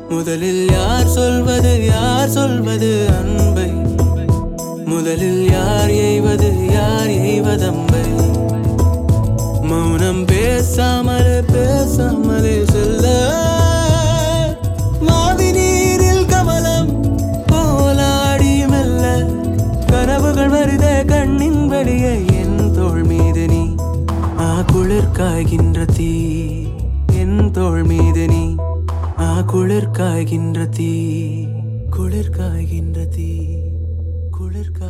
முதலில் யார் சொல்வது யார் சொல்வது அன்பை முதலில் யார் எய்வது யார் எய்வதம்பை மௌனம் பேசாமலே பேசாமலே செல்ல மாவி நீரில் கமலம் போலாடி மெல்ல கனவுகள் வருதே கண்ணின் வழியே என் தோள் மீது நீ ஆ குளிர் காய்கின்ற தீ என் தோள் மீது நீ ஆ குளிர் காய்கின்ற தீ குளிர் காய்கின்ற தீ குளிர் காய்